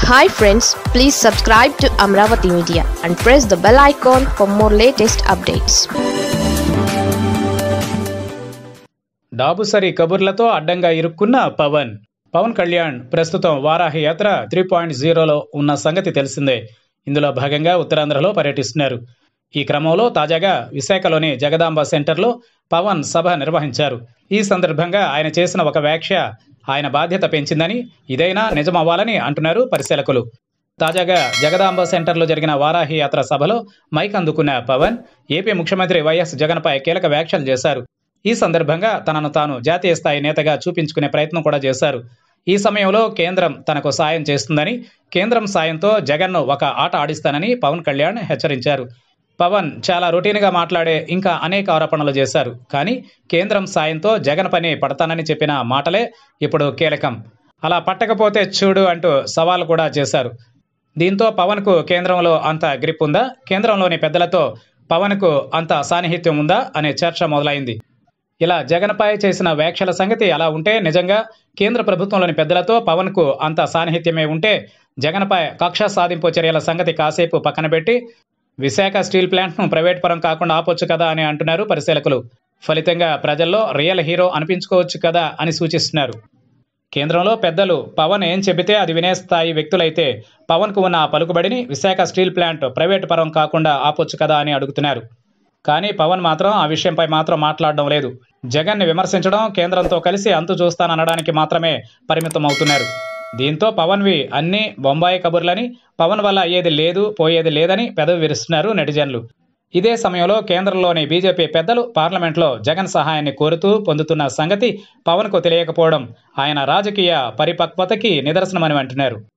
hi friends please subscribe to Amaravati media and press the bell icon for more latest updates డాబుసరి కబుర్లతో అడ్డంగా ఇరుక్కున్న పవన్ పవన్ కళ్యాణ్ ప్రస్తుతం వారాహి యాత్ర త్రీ పాయింట్ జీరోలో ఉన్న సంగతి తెలిసిందే ఇందులో భాగంగా ఉత్తరాంధ్రలో పర్యటిస్తున్నారు ఈ క్రమంలో తాజాగా విశాఖలోని జగదాంబ సెంటర్లో పవన్ సభ నిర్వహించారు ఈ సందర్భంగా ఆయన చేసిన ఒక వ్యాఖ్య ఆయన బాధ్యత పెంచిందని ఇదైనా నిజమవ్వాలని అంటున్నారు పరిశీలకులు తాజాగా జగదాంబ సెంటర్లో జరిగిన వారాహి యాత్ర సభలో మైక్ అందుకున్న పవన్ ఏపీ ముఖ్యమంత్రి వైఎస్ జగన్పై కీలక వ్యాఖ్యలు చేశారు ఈ సందర్భంగా తనను తాను జాతీయ స్థాయి నేతగా చూపించుకునే ప్రయత్నం కూడా చేశారు ఈ సమయంలో కేంద్రం తనకు సాయం చేస్తుందని కేంద్రం సాయంతో జగన్ను ఒక ఆట ఆడిస్తానని పవన్ కళ్యాణ్ హెచ్చరించారు పవన్ చాలా రొటీన్గా మాట్లాడే ఇంకా అనేక ఆరోపణలు చేశారు కానీ కేంద్రం సాయంతో జగన్ పని పడతానని చెప్పిన మాటలే ఇప్పుడు కీలకం అలా పట్టకపోతే చూడు అంటూ సవాల్ కూడా చేశారు దీంతో పవన్కు కేంద్రంలో అంత గ్రిప్ ఉందా కేంద్రంలోని పెద్దలతో పవన్కు అంత సాన్నిహిత్యం ఉందా అనే చర్చ మొదలైంది ఇలా జగన్పై చేసిన వ్యాఖ్యల సంగతి అలా ఉంటే నిజంగా కేంద్ర ప్రభుత్వంలోని పెద్దలతో పవన్కు అంత సాన్నిహిత్యమే ఉంటే జగన్పై కక్ష సాధింపు చర్యల సంగతి కాసేపు పక్కన పెట్టి విశాఖ స్టీల్ ప్లాంట్ను ప్రైవేట్ పరం కాకుండా ఆపొచ్చు కదా అని అంటున్నారు పరిశీలకులు ఫలితంగా ప్రజల్లో రియల్ హీరో అనిపించుకోవచ్చు కదా అని సూచిస్తున్నారు కేంద్రంలో పెద్దలు పవన్ ఏం చెబితే అది వినే స్థాయి వ్యక్తులైతే పవన్కు ఉన్న ఆ పలుకుబడిని విశాఖ స్టీల్ ప్లాంట్ ప్రైవేటు పరం కాకుండా ఆపొచ్చు కదా అని అడుగుతున్నారు కానీ పవన్ మాత్రం ఆ విషయంపై మాత్రం మాట్లాడడం లేదు జగన్ని విమర్శించడం కేంద్రంతో కలిసి అంతు చూస్తాననడానికి మాత్రమే పరిమితం అవుతున్నారు దీంతో పవన్వి అన్ని బొంబాయి కబుర్లని పవన్ వల్ల అయ్యేది లేదు పోయేది లేదని పెదవి విరుస్తున్నారు నెటిజన్లు ఇదే సమయంలో కేంద్రంలోని బీజేపీ పెద్దలు పార్లమెంట్లో జగన్ సహాయాన్ని కోరుతూ పొందుతున్న సంగతి పవన్కు తెలియకపోవడం ఆయన రాజకీయ పరిపక్వతకి నిదర్శనమని అంటున్నారు